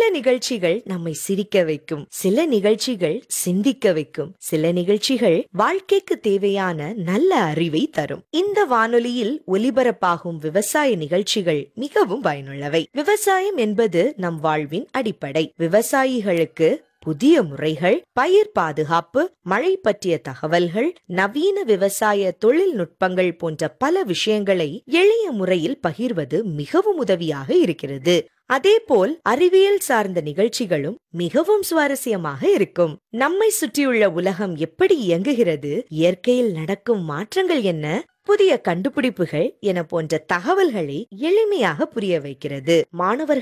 நிகழ்ச்சிகள் நம்மை சிரிக்க வைக்கும் சில நிகழ்ச்சிகள் சிந்திக்க வைக்கும் சில நிகழ்ச்சிகள் வாழ்க்கைக்கு தேவையான நல்ல அறிவை தரும் இந்த வானொலியில் ஒலிபரப்பாகும் விவசாய நிகழ்ச்சிகள் மிகவும் பயனுள்ளவை விவசாயம் என்பது நம் வாழ்வின் அடிப்படை விவசாயிகளுக்கு புதிய முறைகள் பயிர் பாதுகாப்பு மழை பற்றிய தகவல்கள் நவீன விவசாய தொழில்நுட்பங்கள் போன்ற பல விஷயங்களை எளிய முறையில் பகிர்வது மிகவும் உதவியாக இருக்கிறது அதேபோல் அறிவியல் சார்ந்த நிகழ்ச்சிகளும் மிகவும் சுவாரஸ்யமாக இருக்கும் நம்மை சுற்றியுள்ள உலகம் எப்படி இயங்குகிறது இயற்கையில் நடக்கும் மாற்றங்கள் என்ன புதிய கண்டுபிடிப்புகள் என போன்ற தகவல்களை எளிமையாக புரிய வைக்கிறது மாணவர்கள்